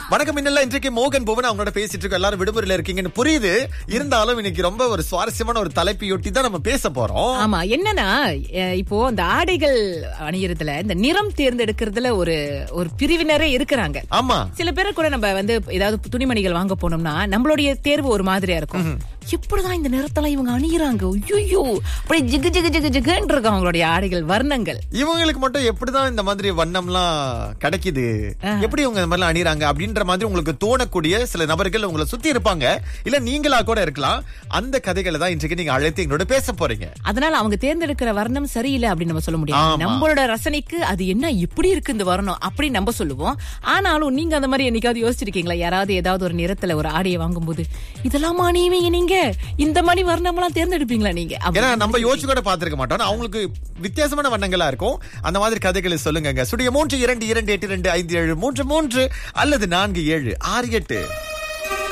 வணக்கம் இன்னெல்லாம் இன்றைக்கு மோகன் புவன் அவங்களோட பேசிட்டு இருக்கோம் எல்லாரும் விடுமுறையில இருக்கீங்கன்னு புரியுது இருந்தாலும் இன்னைக்கு ரொம்ப ஒரு சுவாரஸ்யமான ஒரு தலைப்பையொட்டி தான் நம்ம பேச போறோம் ஆமா என்னன்னா அஹ், இப்போ அந்த ஆடைகள் அணியறதுல இந்த நிறம் தேர்ந்தெடுக்கிறதுல ஒரு ஒரு பிரிவினரே இருக்கிறாங்க ஆமா சில பேரை கூட நம்ம வந்து ஏதாவது துணிமணிகள் வாங்க போனோம்னா நம்மளுடைய தேர்வு ஒரு மாதிரியா இருக்கும் எப்படிதான் இந்த நிறத்தெல்லாம் இவங்க அணியிறாங்க ஐயோ அப்படியே ஜிகு ஜிகு ஜிகு ஜிகுன்னு இருக்கும் அவங்களுடைய ஆடைகள் வர்ணங்கள் இவங்களுக்கு மட்டும் எப்படிதான் இந்த மாதிரி வண்ணம்லாம் கிடைக்குது எப்படி இவங்க இந்த மாதிரிலாம் அணிறாங்க அப்படின்ற மாதிரி உங்களுக்கு தோணக்கூடிய சில நபர்கள் உங்களை சுத்தி இருப்பாங்க இல்ல நீங்களா கூட இருக்கலாம் அந்த கதைகளை தான் இன்றைக்கு நீங்க அழைத்து எங்களோட பேச போறீங்க அதனால அவங்க தேர்ந்தெடுக்கிற வர்ணம் சரியில்லை அப்படின்னு நம்ம சொல்ல ஆமா. முடியாது நம்மளோட ரசனைக்கு அது என்ன இப்படி இருக்கு இந்த வர்ணம் அப்படின்னு நம்ம சொல்லுவோம் ஆனாலும் நீங்க அந்த மாதிரி என்னைக்காவது யோசிச்சிருக்கீங்களா யாராவது ஏதாவது ஒரு நிறத்துல ஒரு ஆடையை வாங்கும்போது இதெல்லாம் அணியுவீங்க நீங்க இந்த மாதிரி வர்ணம்லாம் தேர்ந்தெடுப்பீங்களா நீங்க அப்படி ஏன்னா நம்ம யோசிச்சு கூட பாத்துருக்க மாட்டோம் ஆனா அவங்களுக்கு வித்தியாசமான வண்ணங்களா இருக்கும் அந்த மாதிரி கதைகளை சொல்லுங்க சுடிய மூன்று இரண்டு இரண்டு எட்டு ரெண்டு ஐந்து ஏழு மூன்று மூன்று அல்லது நான்கு ஏழு ஆறு எட்டு